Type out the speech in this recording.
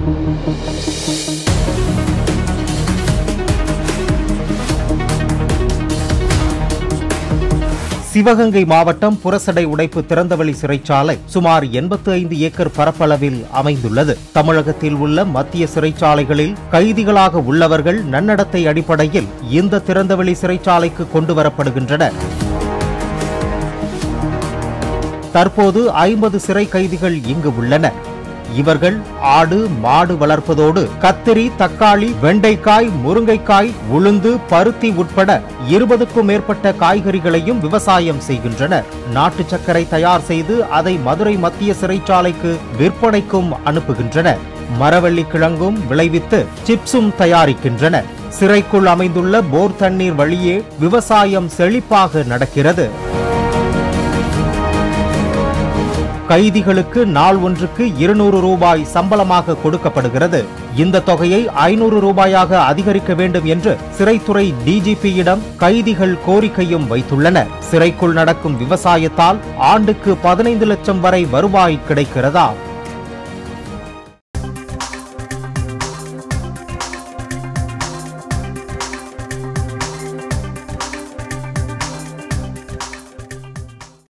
சிவகங்கை மாவட்டம் புரசடை உடைப்பு திறந்தவெளி சிறைச்சாலை சுமார் 85 ஐந்து ஏக்கர் பரப்பளவில் அமைந்துள்ளது தமிழகத்தில் உள்ள மத்திய சிறைச்சாலைகளில் கைதிகளாக உள்ளவர்கள் நன்னடத்தை அடிப்படையில் இந்த திறந்தவெளி சிறைச்சாலைக்கு கொண்டு வரப்படுகின்றனர் தற்போது ஐம்பது சிறை கைதிகள் இங்கு உள்ளனர் இவர்கள் ஆடு மாடு வளர்ப்பதோடு கத்திரி தக்காளி வெண்டைக்காய் முருங்கைக்காய் உளுந்து பருத்தி உட்பட இருபதுக்கும் மேற்பட்ட காய்கறிகளையும் விவசாயம் செய்கின்றனர் நாட்டு சர்க்கரை தயார் செய்து அதை மதுரை மத்திய சிறைச்சாலைக்கு விற்பனைக்கும் அனுப்புகின்றனர் மரவள்ளி கிழங்கும் விளைவித்து சிப்ஸும் தயாரிக்கின்றனர் சிறைக்குள் அமைந்துள்ள போர் தண்ணீர் வழியே விவசாயம் செழிப்பாக நடக்கிறது கைதிகளுக்கு நாள் ஒன்றுக்கு இருநூறு ரூபாய் சம்பளமாக கொடுக்கப்படுகிறது இந்த தொகையை ஐநூறு ரூபாயாக அதிகரிக்க வேண்டும் என்று சிறைத்துறை டிஜிபியிடம் கைதிகள் கோரிக்கையும் வைத்துள்ளனர் சிறைக்குள் நடக்கும் விவசாயத்தால் ஆண்டுக்கு பதினைந்து லட்சம் வரை வருவாய் கிடைக்கிறதா